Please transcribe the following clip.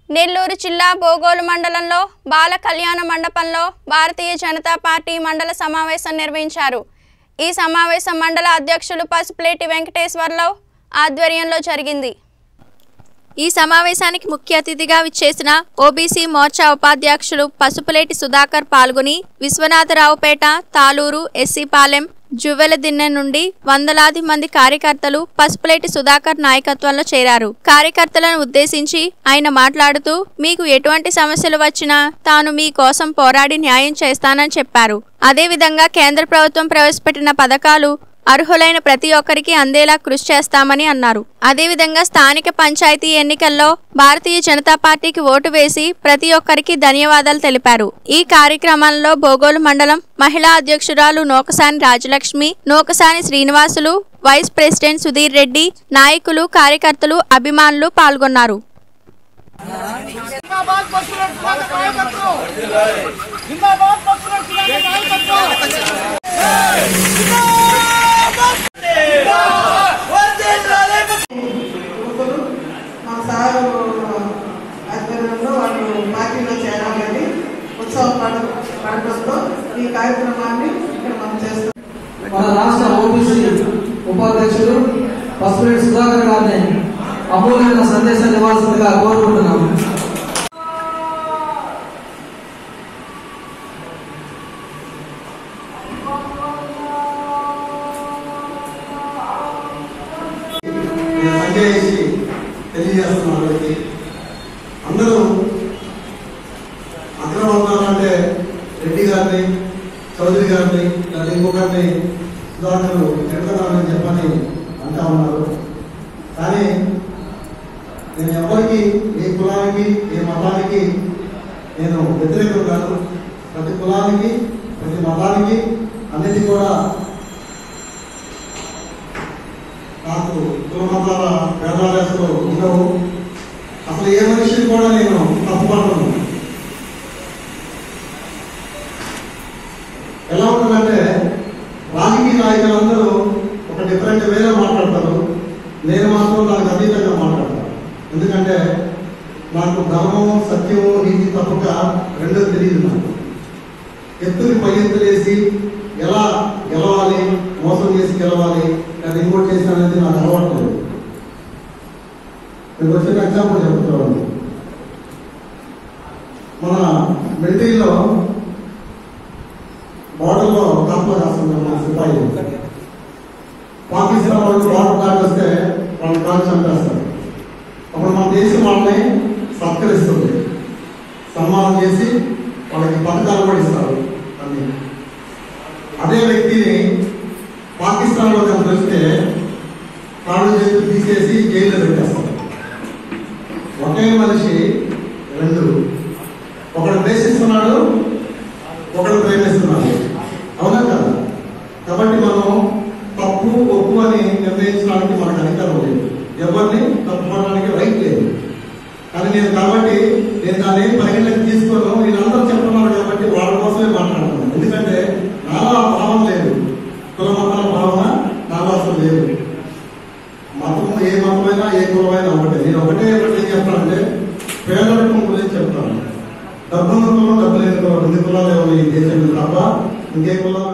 నెల్లూరు జిల్లా బోగోలు మండలంలో బాల కళ్యాణ మండపంలో భారతీయ జనతా పార్టీ మండల సమావేశం నిర్వహించారు ఈ సమావేశం మండల అధ్యక్షులు పసుపులేటి వెంకటేశ్వర్రావు ఆధ్వర్యంలో జరిగింది ఈ సమావేశానికి ముఖ్య అతిథిగా విచ్చేసిన ఓబీసీ మోర్చా ఉపాధ్యక్షులు పసుపులేటి సుధాకర్ పాల్గొని విశ్వనాథరావుపేట తాలూరు ఎస్సీపాలెం జువ్వెల దిన్నె నుండి వందలాది మంది కార్యకర్తలు పసుపులేటి సుధాకర్ నాయకత్వంలో చేరారు కార్యకర్తలను ఉద్దేశించి ఆయన మాట్లాడుతూ మీకు ఎటువంటి సమస్యలు వచ్చినా తాను మీ కోసం పోరాడి న్యాయం చేస్తానని చెప్పారు అదేవిధంగా కేంద్ర ప్రభుత్వం ప్రవేశపెట్టిన పథకాలు అర్హులైన ప్రతి ఒక్కరికి అందేలా కృషి చేస్తామని అన్నారు అదేవిధంగా స్థానిక పంచాయతీ ఎన్నికల్లో భారతీయ జనతా పార్టీకి ఓటు వేసి ప్రతి ఒక్కరికి ధన్యవాదాలు తెలిపారు ఈ కార్యక్రమంలో బోగోలు మండలం మహిళా అధ్యక్షురాలు నోకసాని రాజలక్ష్మి నోకసాని శ్రీనివాసులు వైస్ ప్రెసిడెంట్ సుధీర్ రెడ్డి నాయకులు కార్యకర్తలు అభిమానులు పాల్గొన్నారు జిందాబాద్ పశువుల సుధాక నాయకత్వం జిందాబాద్ పశువుల సుధాక నాయకత్వం మా సారు ఆధ్వర్యంలో వాళ్ళు పార్టీలో చేరాలని ఉత్సవం పడ పడటంతో ఈ కార్యక్రమాన్ని ఇక్కడ మనం చేస్తాం మన రాష్ట్ర ఓబీసీ ఉపాధ్యక్షుడు పసుపురెడ్డి సుధాకర్ గారిని అమూల్యమైన సందేశం ఇవ్వాల్సిందిగా కోరుకుంటున్నాము నేను సంజయ్ చేసి తెలియజేస్తున్నాను అందరికీ అందరూ అగ్రవర్ణాలు అంటే రెడ్డి గారిని చౌదరి గారిని లేదా ఇంకొకరిని సుధాకర్ తిడతానని చెప్పని అంటా ఉన్నారు కానీ నేను ఎవరికి ఏ కులానికి ఏ మతానికి నేను వ్యతిరేకం కాదు ప్రతి కులానికి ప్రతి మతానికి అన్నిటి కూడా నాకు కులమతాల భేదాలు ఉండవు అసలు ఏ మనిషిని కూడా నేను తప్పుపడను ఎలా ఉంటుందంటే రాజకీయ నాయకులందరూ ఒక డిఫరెంట్ వేలో మాట్లాడతారు నేను మాత్రం దానికి అతీతంగా మాట్లాడతాను ఎందుకంటే నాకు ధర్మము సత్యము నీతి తప్పక రెండో తెలియదు నాకు ఎత్తుని పై ఎత్తులేసి ఎలా గెలవాలి మోసం చేసి గెలవాలి లేదా ఇంకోటి చేసి అనేది నాకు అలవాటు లేదు నేను వచ్చిన ఎగ్జాంపుల్ చెప్తున్నాను మన మిలిటరీలో బార్డర్లో కాపులో కాస్తున్నారు మన సిపాయిలు పాకిస్తాన్ వాళ్ళు బార్డర్ దాటి వస్తే వాళ్ళని కాల్ చంపేస్తారు అప్పుడు మన దేశం వాళ్ళని సత్కరిస్తుంది సన్మానం చేసి వాళ్ళకి పథకాలు కూడా ఇస్తారు అన్ని అదే వ్యక్తిని పాకిస్తాన్లో కనుక వస్తే కాళ్ళు చేతులు తీసేసి జైల్లో పెట్టేస్తారు ఒకే మనిషి రెండు ఒకడు ద్వేషిస్తున్నాడు ఒకడు ప్రేమిస్తున్నాడు అవునా కదా కాబట్టి మనం తప్పు ఒప్పు అని నిర్ణయించడానికి మనకు అధికారం లేదు ఎవరిని తప్పుకోవడానికి రైట్ లేదు కానీ నేను కాబట్టి నేను దాన్ని ఏం పరిగణలోకి తీసుకోను వీళ్ళందరూ చెప్తున్నారు కాబట్టి వాళ్ళ కోసమే మాట్లాడుతున్నాను ఎందుకంటే నాలో ఆ భావం లేదు కుల మతాల భావన నాలో అసలు లేదు మతం ఏ మతమైనా ఏ కులమైనా ఒకటే నేను ఒకటే ఒకటి ఏం చెప్తానంటే పేదరికం గురించి చెప్తాను డబ్బున్న కులం డబ్బు లేని కులం రెండు కులాలు ఏమో ఈ దేశంలో తప్ప ఇంకే కులం